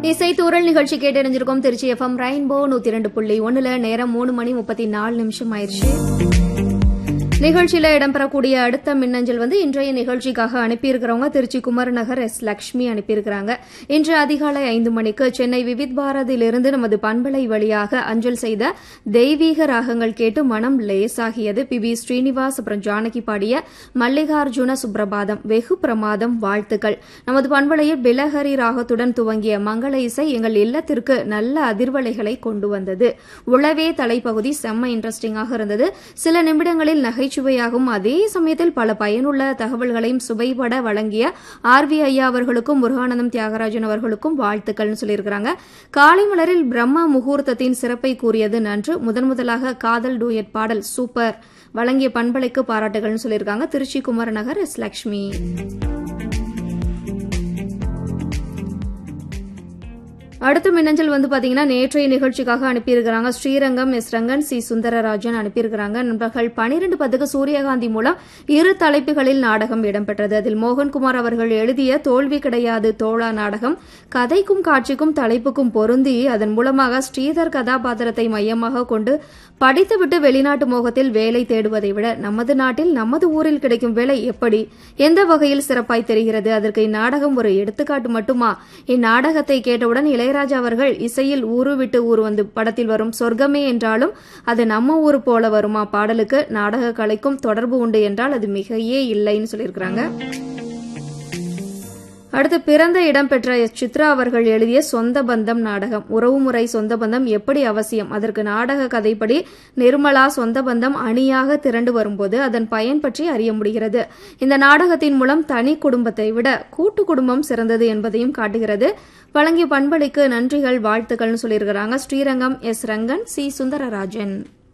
இசை தூரல் நிகழ்ச்சி கேட்டறிஞ்சிருக்கோம் திருச்சி எஃப்எம் ரெயின்போ நூத்தி ரெண்டு புள்ளி ஒண்ணுல நேரம் மூணு மணி முப்பத்தி நாலு நிமிஷம் ஆயிடுச்சு நிகழ்ச்சியில இடம்பெறக்கூடிய அடுத்த மின்னஞ்சல் வந்து இன்றைய நிகழ்ச்சிக்காக அனுப்பியிருக்கிறவங்க திருச்சி குமரநகர் எஸ் லக்ஷ்மி அனுப்பியிருக்கிறாங்க இன்று அதிகாலை ஐந்து மணிக்கு சென்னை விவித் பாரதியிலிருந்து நமது பண்பலை வழியாக அஞ்சல் செய்த தெய்வீக ராகங்கள் கேட்டு மனம் லேசாகியது பி வி ஸ்ரீனிவாஸ் அப்புறம் ஜானகி பாடிய மல்லிகார்ஜுன சுப்ரபாதம் வெகு பிரமாதம் வாழ்த்துக்கள் நமது பண்பலையில் பிலஹரி ராகத்துடன் துவங்கிய மங்கள இசை எங்கள் இல்லத்திற்கு நல்ல அதிர்வலைகளை கொண்டு வந்தது உளவே தலைப்பகுதி செம்ம இன்ட்ரெஸ்டிங்காக இருந்தது சில நிமிடங்களில் நகைச்சுவையாகவும் அதே சமயத்தில் பல பயனுள்ள தகவல்களையும் சுவைபட வழங்கிய ஆர் வி ஐயா அவர்களுக்கும் முருகானந்தம் தியாகராஜன் அவர்களுக்கும் வாழ்த்துக்கள்னு சொல்லியிருக்கிறாங்க காலை மலரில் பிரம்ம முகூர்த்தத்தின் சிறப்பை கூறியது நன்று முதன் முதலாக காதல் டூயட் பாடல் சூப்பர் வழங்கிய பண்பலைக்கு பாராட்டுகள்னு சொல்லியிருக்காங்க திருச்சி குமரநகர் எஸ் லக்ஷ்மி அடுத்த மின்னஞ்சல் வந்து பாத்தீங்கன்னா நேற்றைய நிகழ்ச்சிக்காக அனுப்பியிருக்கிறாங்க ஸ்ரீரங்கம் எஸ் ரங்கன் சி சுந்தரராஜன் அனுப்பியிருக்கிறாங்க நண்பர்கள் பனிரெண்டு பத்துக்கு சூரியகாந்தி மூலம் இரு தலைப்புகளில் நாடகம் இடம்பெற்றது அதில் மோகன்குமார் அவர்கள் எழுதிய தோல்வி கிடையாது தோழா நாடகம் கதைக்கும் காட்சிக்கும் தலைப்புக்கும் பொருந்தி அதன் மூலமாக ஸ்ரீதர் கதாபாத்திரத்தை மையமாக கொண்டு படித்துவிட்டு வெளிநாட்டு மோகத்தில் வேலை தேடுவதை விட நமது நாட்டில் நமது ஊரில் கிடைக்கும் வேலை எப்படி எந்த வகையில் சிறப்பாய் தெரிகிறது அதற்கு இந்நாடகம் ஒரு எடுத்துக்காட்டு மட்டுமா இந்நாடகத்தை கேட்டவுடன் இளையராஜா அவர்கள் இசையில் ஊரு விட்டு ஊர் வந்து படத்தில் வரும் சொர்க்கமே என்றாலும் அது நம்ம ஊர் போல வருமா பாடலுக்கு நாடக கலைக்கும் தொடர்பு உண்டு என்றால் அது மிகையே இல்லைன்னு சொல்லியிருக்கிறாங்க அடுத்து பிறந்த இடம் பெற்ற எஸ் சித்ரா அவர்கள் எழுதிய சொந்த பந்தம் நாடகம் உறவுமுறை சொந்த பந்தம் எப்படி அவசியம் அதற்கு நாடக கதைப்படி நிர்மலா சொந்த பந்தம் அணியாக திரண்டு வரும்போது அதன் பயன் பற்றி அறிய முடிகிறது இந்த நாடகத்தின் மூலம் தனி குடும்பத்தை விட கூட்டு குடும்பம் சிறந்தது என்பதையும் காட்டுகிறது வழங்கிய பண்பளிக்கு நன்றிகள் வாழ்த்துக்கள்னு சொல்லியிருக்கிறாங்க ஸ்ரீரங்கம் எஸ் ரங்கன் சி சுந்தரராஜன்